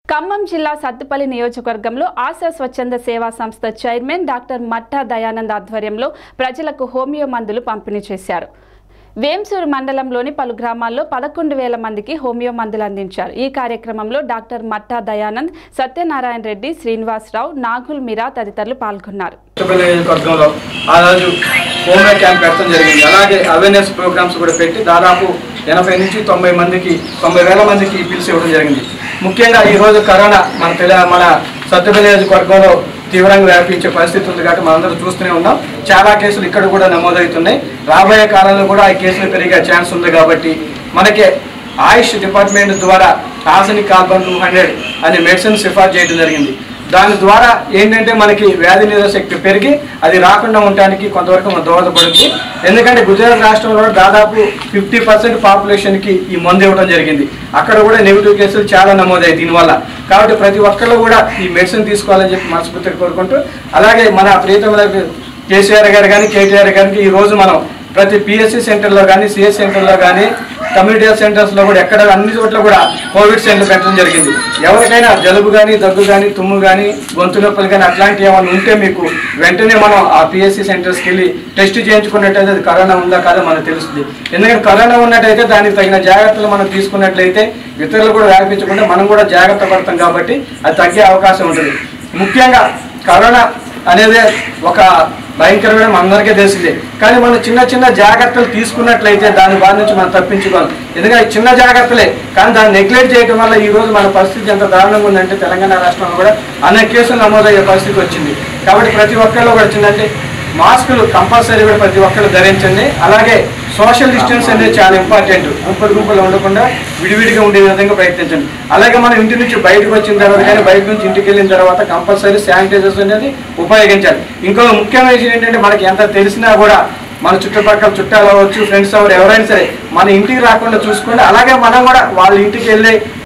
ఖమ్మం జిల్లా సత్తుపల్లి నియోజకవర్గంలో ఆశా స్వచ్ఛంద సేవా సంస్థ చైర్మన్ డాక్టర్ మట్టా దయానంద్ ఆధ్వర్యంలో ప్రజలకు హోమియో మందులు పంపిణీ చేశారు వేంసూరు మండలంలోని పలు గ్రామాల్లో పదకొండు వేల మందికి హోమియో మందులు అందించారు ఈ కార్యక్రమంలో డాక్టర్ మట్టా దయానంద్ సత్యనారాయణ రెడ్డి శ్రీనివాసరావు నాగుల్ మీరా తదితరులు పాల్గొన్నారు కొత్తపల్లి నియోజకవర్గంలో ఆ రోజు హోమియో క్యాంప్ పెట్టడం జరిగింది అలాగే అవేర్నెస్ ప్రోగ్రామ్స్ కూడా పెట్టి దాదాపు ఎనభై నుంచి తొంభై మందికి తొంభై వేల మందికి ఈ పిలిచి ఇవ్వడం జరిగింది ముఖ్యంగా ఈ రోజు కరోనా మన తెల మన సత్తుపల్లి నియోజకవర్గంలో తీవ్రంగా వ్యాపించే పరిస్థితి ఉంది కాబట్టి మనందరం చూస్తూనే ఉన్నాం చాలా కేసులు ఇక్కడ కూడా నమోదవుతున్నాయి రాబోయే కాలంలో కూడా ఆ కేసులు పెరిగే ఛాన్స్ ఉంది కాబట్టి మనకి ఆయుష్ డిపార్ట్మెంట్ ద్వారా ఆసనిక్ కార్బన్ టూ హండ్రెడ్ అనే మెడిసిన్ సిఫార్సు చేయడం జరిగింది దాని ద్వారా ఏంటంటే మనకి వ్యాధి నిరోధక శక్తి పెరిగి అది రాకుండా ఉండడానికి కొంతవరకు మన దోహదపడుతుంది ఎందుకంటే గుజరాత్ రాష్ట్రంలో దాదాపు ఫిఫ్టీ పర్సెంట్ పాపులేషన్కి ఈ మందు ఇవ్వడం జరిగింది అక్కడ కూడా నెగిటివ్ కేసులు చాలా నమోదయ్యాయి దీనివల్ల కాబట్టి ప్రతి ఒక్కళ్ళు కూడా ఈ మెడిసిన్ తీసుకోవాలని చెప్పి మనస్ఫూర్తిగా కోరుకుంటూ అలాగే మన ప్రియతమ కేసీఆర్ గారు కానీ కేటీఆర్ గారికి ఈ రోజు మనం ప్రతి పిఎస్సి సెంటర్లో కానీ సిఎస్ సెంటర్లో కానీ కమ్యూనిటీ హెల్త్ సెంటర్స్లో కూడా ఎక్కడ అన్ని చోట్ల కూడా కోవిడ్ సెంటర్ పెట్టడం జరిగింది ఎవరికైనా జలుబు కానీ దగ్గు కానీ తుమ్ము కానీ గొంతు నొప్పులు కానీ అట్లాంటివి ఏమైనా ఉంటే మీకు వెంటనే మనం ఆ పిఎస్సి సెంటర్స్కి వెళ్ళి టెస్ట్ చేయించుకున్నట్టయితే అది కరోనా ఉందా కాదో మనకు తెలుస్తుంది ఎందుకంటే కరోనా ఉన్నట్టయితే దానికి తగిన జాగ్రత్తలు మనం తీసుకున్నట్లయితే ఇతరులు కూడా వ్యాపించకుండా మనం కూడా జాగ్రత్త పడతాం కాబట్టి అది తగ్గే అవకాశం ఉంటుంది ముఖ్యంగా కరోనా అనేది ఒక భయంకరమైన మనందరికీ తెలిసిందే కానీ మనం చిన్న చిన్న జాగ్రత్తలు తీసుకున్నట్లయితే దాని బాధ నుంచి మనం తప్పించుకోవాలి ఎందుకంటే ఈ చిన్న జాగ్రత్తలే కానీ దాన్ని నెగ్లెక్ట్ చేయడం వల్ల ఈ రోజు మన పరిస్థితి ఎంత దారుణంగా ఉందంటే తెలంగాణ రాష్ట్రంలో కూడా అనేక కేసులు నమోదయ్యే పరిస్థితి వచ్చింది కాబట్టి ప్రతి ఒక్కరిలో కూడా వచ్చిందంటే మాస్కులు కంపల్సరీ కూడా ప్రతి ఒక్కరు ధరించండి అలాగే సోషల్ డిస్టెన్స్ అనేది చాలా ఇంపార్టెంట్ గుంపులు గుంపులు ఉండకుండా విడివిడిగా ఉండే విధంగా ప్రయత్నించండి అలాగే మనం ఇంటి నుంచి బయటకు వచ్చిన తర్వాత కానీ బయట నుంచి ఇంటికి వెళ్ళిన తర్వాత కంపల్సరీ శానిటైజర్స్ అనేది ఉపయోగించాలి ఇంకో ముఖ్యమైన విషయం ఏంటంటే మనకి ఎంత తెలిసినా కూడా మన చుట్టుపక్కల చుట్టాలు అవ్వచ్చు ఫ్రెండ్స్ అవ్వరు ఎవరైనా సరే మన ఇంటికి రాకుండా చూసుకోండి అలాగే మనం కూడా వాళ్ళ ఇంటికి వెళ్ళి